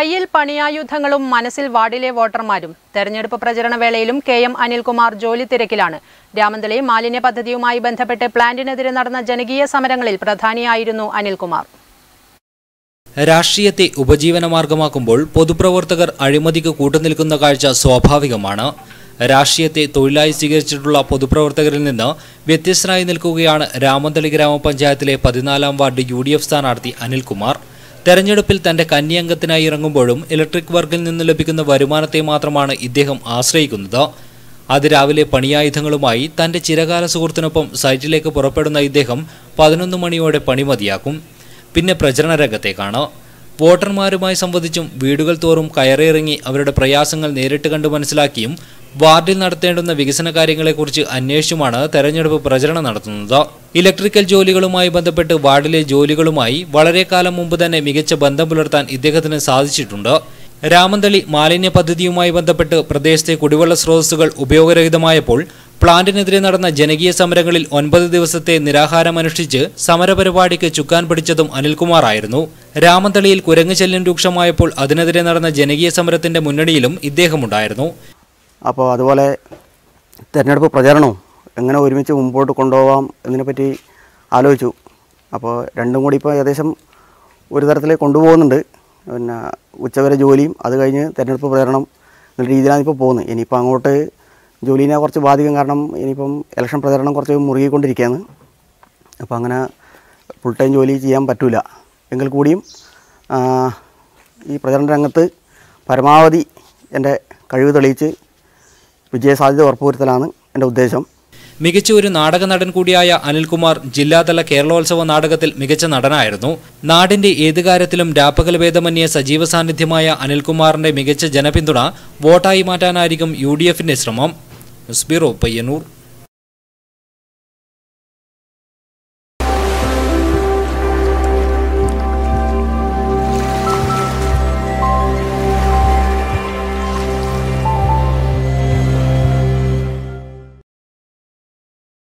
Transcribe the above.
കയ്യിൽ പണിയായുധങ്ങളും മനസ്സിൽ വാർഡിലെ വോട്ടർമാരും തെരഞ്ഞെടുപ്പ് പ്രചരണ വേളയിലും കെ എം അനിൽകുമാർ ജോലി തിരക്കിലാണ് രാമന്തളി മാലിന്യ പദ്ധതിയുമായി ബന്ധപ്പെട്ട് പ്ലാന്റിനെതിരെ നടന്ന ജനകീയ സമരങ്ങളിൽ പ്രധാനിയായിരുന്നു അനിൽകുമാർ രാഷ്ട്രീയത്തെ ഉപജീവനമാർഗമാക്കുമ്പോൾ പൊതുപ്രവർത്തകർ അഴിമതിക്ക് കൂട്ടുനിൽക്കുന്ന കാഴ്ച സ്വാഭാവികമാണ് രാഷ്ട്രീയത്തെ തൊഴിലായി സ്വീകരിച്ചിട്ടുള്ള പൊതുപ്രവർത്തകരിൽ നിന്ന് വ്യത്യസ്തനായി നിൽക്കുകയാണ് രാമന്തളി ഗ്രാമപഞ്ചായത്തിലെ പതിനാലാം വാർഡ് യു ഡി എഫ് സ്ഥാനാർത്ഥി അനിൽകുമാർ തെരഞ്ഞെടുപ്പിൽ തന്റെ കന്യംഗത്തിനായി ഇറങ്ങുമ്പോഴും ഇലക്ട്രിക് വർക്കിൽ നിന്ന് ലഭിക്കുന്ന വരുമാനത്തെ മാത്രമാണ് ഇദ്ദേഹം ആശ്രയിക്കുന്നത് അതിരാവിലെ പണിയായുധങ്ങളുമായി തന്റെ ചിരകാല സുഹൃത്തിനൊപ്പം സൈറ്റിലേക്ക് പുറപ്പെടുന്ന ഇദ്ദേഹം പതിനൊന്ന് മണിയോടെ പണി മതിയാക്കും പിന്നെ പ്രചരണ രംഗത്തേക്കാണ് വോട്ടർമാരുമായി സംവദിച്ചും വീടുകൾ തോറും കയറിയിറങ്ങി അവരുടെ പ്രയാസങ്ങൾ നേരിട്ട് കണ്ടു മനസ്സിലാക്കിയും വാർഡിൽ നടത്തേണ്ടുന്ന വികസന കാര്യങ്ങളെക്കുറിച്ച് അന്വേഷിച്ചുമാണ് തെരഞ്ഞെടുപ്പ് പ്രചരണം നടത്തുന്നത് ഇലക്ട്രിക്കൽ ജോലികളുമായി ബന്ധപ്പെട്ട് വാർഡിലെ ജോലികളുമായി വളരെ കാലം മുമ്പ് തന്നെ മികച്ച ബന്ധം പുലർത്താൻ ഇദ്ദേഹത്തിന് സാധിച്ചിട്ടുണ്ട് രാമന്തളി മാലിന്യ പദ്ധതിയുമായി ബന്ധപ്പെട്ട് പ്രദേശത്തെ കുടിവെള്ള സ്രോതസ്സുകൾ ഉപയോഗരഹിതമായപ്പോൾ പ്ലാന്റിനെതിരെ നടന്ന ജനകീയ സമരങ്ങളിൽ ഒൻപത് ദിവസത്തെ നിരാഹാരമനുഷ്ഠിച്ച് സമരപരിപാടിക്ക് ചുക്കാൻ പിടിച്ചതും അനിൽകുമാറായിരുന്നു രാമന്തളിയിൽ കുരങ്ങ് ശല്യം രൂക്ഷമായപ്പോൾ അതിനെതിരെ നടന്ന ജനകീയ സമരത്തിന്റെ മുന്നണിയിലും ഇദ്ദേഹമുണ്ടായിരുന്നു അപ്പോൾ അതുപോലെ തിരഞ്ഞെടുപ്പ് പ്രചരണവും എങ്ങനെ ഒരുമിച്ച് മുമ്പോട്ട് കൊണ്ടുപോകാം എന്നതിനെപ്പറ്റി ആലോചിച്ചു അപ്പോൾ രണ്ടും കൂടി ഇപ്പോൾ ഏകദേശം ഒരു തരത്തിൽ കൊണ്ടുപോകുന്നുണ്ട് പിന്നെ ഉച്ചവരെ ജോലിയും അത് കഴിഞ്ഞ് തിരഞ്ഞെടുപ്പ് പ്രചരണം എന്നുള്ള രീതിയിലാണ് ഇപ്പോൾ പോകുന്നത് ഇനിയിപ്പോൾ അങ്ങോട്ട് ജോലിനെ കുറച്ച് ബാധിക്കും കാരണം ഇനിയിപ്പം ഇലക്ഷൻ പ്രചരണം കുറച്ച് മുറുകിക്കൊണ്ടിരിക്കുകയാണ് അപ്പോൾ അങ്ങനെ ഫുൾ ടൈം ജോലി ചെയ്യാൻ പറ്റില്ല എങ്കിൽ കൂടിയും ആ, ഈ പ്രചരണ രംഗത്ത് പരമാവധി എൻ്റെ കഴിവ് തെളിയിച്ച് വിജയസാധ്യത ഉറപ്പുവരുത്തലാണ് എൻ്റെ ഉദ്ദേശം മികച്ച ഒരു നാടക നടൻ കൂടിയായ അനിൽകുമാർ ജില്ലാതല കേരളോത്സവ നാടകത്തിൽ മികച്ച നടനായിരുന്നു നാടിന്റെ ഏത് കാര്യത്തിലും രാപ്പകൽ ഭേദമന്യേ സജീവ സാന്നിധ്യമായ അനിൽകുമാറിന്റെ മികച്ച ജനപിന്തുണ വോട്ടായി മാറ്റാനായിരിക്കും യു ഡി എഫിന്റെ ശ്രമം ന്യൂസ് ബ്യൂറോ പയ്യന്നൂർ